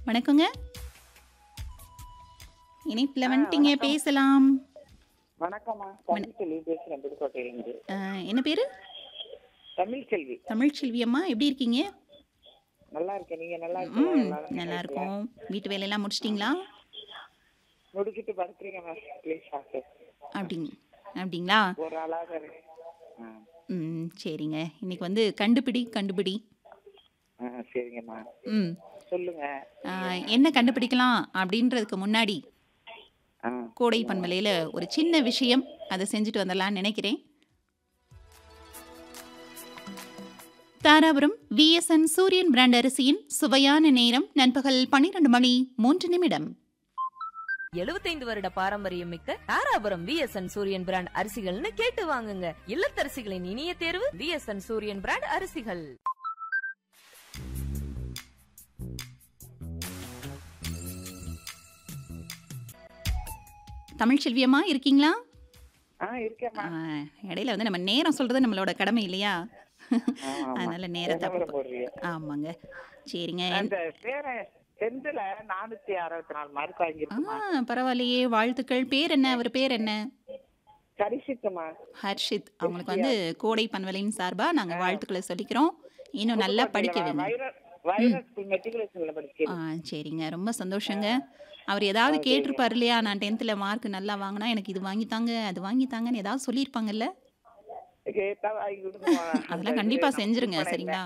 வணக்கங்க இணைப்பில் வந்துட்டீங்க பேசலாம் வணக்கம்மா தமிழ் செல்வி பேசுறேன் புதுக்கோட்டையிலிருந்து அஹ், என்ன பேரு தமிழ் செல்வி தமிழ்ச்செல்வி அம்மா எப்படி இருக்கீங்க நல்லா இருக்கேன் நீங்க நல்லா ம் இருக்கீங்களா எல்லாரும் நல்லா இருக்கோம் வீட்டு வேலையெல்லாம் முடிச்சிட்டிங்களா முடிச்சிட்டு படுத்துறீங்க மேம் ப்ளீஸ் ஆஃபீஸ் அப்படிங்க அப்படிங்களா ஒரு ஆளாக இருக்கு. ஆ ம் சரிங்க இன்னைக்கு வந்து கண்டுபிடி கண்டுபிடி ஆ சரிங்கம்மா ம் சொல்லுங்க அஹ், என்ன கண்டுபிடிக்கலாம் அப்படின்றதுக்கு முன்னாடி ஆ கோடை பண்பலையில் ஒரு சின்ன விஷயம் அதை செஞ்சுட்டு வந்துடலாம்னு நினைக்கிறேன் தாராபுரம் விஎஸ்என் சூரியன் பிராண்ட் அரிசியின் சுவையான நேரம் நண்பகல் பன்னிரண்டு மணி மூன்று நிமிடம் எழுபத்தைந்து வருட பாரம்பரியம் மிக்க தாராபுரம் விஎஸ்என் சூரியன் பிராண்ட் அரிசிகள்னு கேட்டு வாங்குங்க இல்லத்தரசிகளின் இனிய தேர்வு விஎஸ்என் சூரியன் பிராண்ட் அரிசிகள் தமிழ்ச்செல்வியம்மா இருக்கீங்களா ஆ இருக்கேம்மா ஆ, இடையில வந்து நம்ம நேரம் சொல்றது நம்மளோட கடமை இல்லையா ஆமா, ஆமா. அதனால நேரத்தை விளம்பரம் அப்பப்போ- போடுறீங்க. ஆமாங்க சரிங்க அந்த பேர செந்தில நானூத்தி அறுபத்தி நாலு மார்க் ஆ வாங்கியிருக்குமா பரவாயில்லையே வாழ்த்துக்கள் பேர் என்ன அவர் பேர் என்ன சரிசித்துமா ஹர்ஷித் அவங்களுக்கு வந்து கோடை பன்வலின் சார்பா நாங்க வாழ்த்துக்களை சொல்லிக்கிறோம் இன்னும் நல்லா படிக்க வைங்க வைரஸ் வைரஸ் மெட்ரிகுலேஷன்ல ஆ படிக்கிறேன் சரிங்க ரொம்ப சந்தோஷங்க அவர் ஏதாவது கேட்டிருப்பார் இல்லையா நான் டென்த்தில் மார்க் நல்லா வாங்கினா எனக்கு இது வாங்கித்தாங்க அது வாங்கித்தாங்கன்னு ஏதாவது சொல்லியிருப்பாங்கல்ல கேட்டா வாங்கி கொடுக்குமா அதெல்லாம் கண்டிப்பா செஞ்சிருங்க சரிங்களா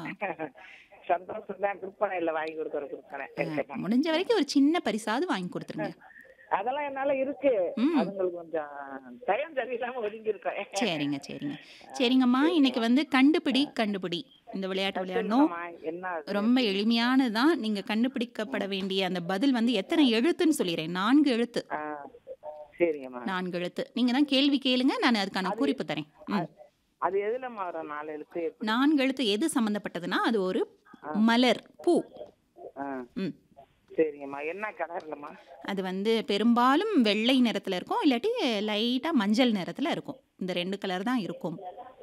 சந்தோஷம் தான் கொடுப்பேன் இல்ல வாங்கி கொடுக்குற கொடுக்குறேன் முடிஞ்ச வரைக்கும் ஒரு சின்ன பரிசாவது வாங்கி கொடுத்துருங்க அதெல்லாம் என்னால இருக்கு ம். அதுங்களுக்கு கொஞ்சம் டைம் சரியில்லாம ஒதுங்கி இருக்கேன் சரிங்க சரிங்க சரிங்கம்மா இன்னைக்கு வந்து கண்டுபிடி கண்டுபிடி இந்த விளையாட்டு விளையாடணும் சொல்லுங்கம்மா, என்ன அது? ரொம்ப எளிமையானது தான் நீங்கள் கண்டுபிடிக்கப்பட வேண்டிய அந்த பதில் வந்து எத்தனை எழுத்துன்னு சொல்லிடுறேன் நான்கு எழுத்து ஆ, சரிங்கம்மா நான்கு எழுத்து நீங்கள் தான் கேள்வி கேளுங்க நான் அதுக்கான குறிப்பு தரேன் ம் அது எதுலம்மா வரும் நாலு எழுத்து எப்படி? நான்கு எழுத்து எது சம்மந்தப்பட்டதுன்னா அது ஒரு மலர் பூ ஆ, ம் சரிங்கம்மா என்ன கலர்லம்மா அது வந்து பெரும்பாலும் வெள்ளை நிறத்தில் இருக்கும் இல்லாட்டி லைட்டாக மஞ்சள் நிறத்தில் இருக்கும் இந்த ரெண்டு கலர் தான் இருக்கும்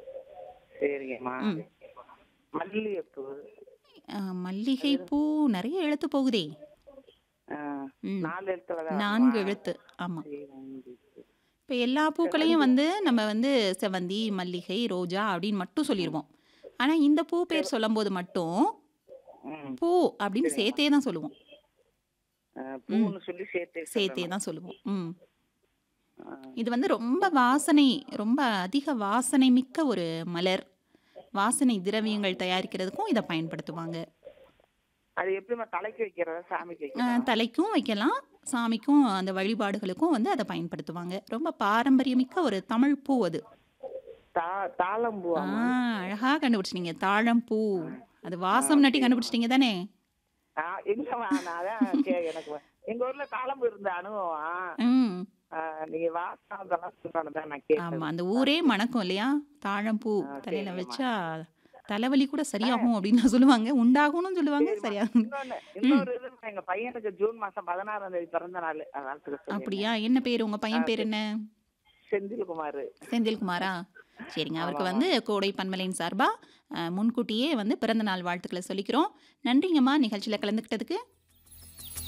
சரிங்கம்மா ம். மல்லிகைப்பூ ஆ, மல்லிகை பூ நிறைய எழுத்து போகுதே ஆ, ம் நாலு எழுத்துல தான் நான்கு வருமா? எழுத்து ஆமாம் சரி, நன்றி. இப்போ எல்லா பூக்களையும் வந்து நம்ம வந்து செவந்தி மல்லிகை ரோஜா அப்படின்னு மட்டும் சொல்லிடுவோம் ஆனால் இந்த பூ பேர் சொல்லும்போது மட்டும் ம். பூ அப்படின்னு சேர்த்தே தான் சொல்லுவோம் ஆ, பூன்னு சொல்லி சேர்த்து சேர்த்தே தான் சொல்லுவோம் ம் ஆ, இது வந்து ரொம்ப வாசனை ரொம்ப அதிக வாசனை மிக்க ஒரு மலர் வாசனை திரவியங்கள் தயாரிக்கிறதுக்கும் இதை பயன்படுத்துவாங்க அது எப்படிம்மா தலைக்கு வைக்கிறதா சாமிக்கு அஹ், வைக்கிறதா தலைக்கும் வைக்கலாம் சாமிக்கும் அந்த வழிபாடுகளுக்கும் வந்து அதை பயன்படுத்துவாங்க ரொம்ப பாரம்பரியமிக்க ஒரு தமிழ் பூ அது தா தாளம்பூ ஆ அழகா கண்டுபிடிச்சிட்டீங்க தாழம்பூ அது வாசம் நட்டி கண்டுபிடிச்சிட்டீங்க தானே ஆ, இல்லம்மா நான் அதான் கே- எனக்கு வ- எங்க ஊர்ல தாளம்பூ இருந்த அனுபவம் ம் ஆ, நீங்க வாசம் அதெல்லாம் சொல்றாங்க தான் நான் கேட்டேன் ஆமா அந்த ஊரே மணக்கும் இல்லையா தாழம்பூ ஆ, தலையில சரிங்கம்மா. வச்சா தலைவலி கூட சரியாகும் அப்படின்னு சொல்லுவாங்க உண்டாகும்னு சொல்லுவாங்க சரிம்மா. சரியாகும் இன்னொன்னு இன்னொரு இது எங்க பையனுக்கு ஜூன் மாசம் பதினாறாம் தேதி பிறந்த நாள் வாழ்த்துக்க சொல்லி அப்படியா என்ன பேர் உங்க பையன் பேர் என்ன செந்தில்குமார் செந்தில்குமாரா சரிங்க அவருக்கு வந்து கோடை பன்மலையின் சார்பா அஹ், முன்கூட்டியே வந்து பிறந்த நாள் வாழ்த்துக்களை சொல்லிக்கிறோம் நன்றிங்கம்மா நிகழ்ச்சியில் கலந்துக்கிட்டதுக்கு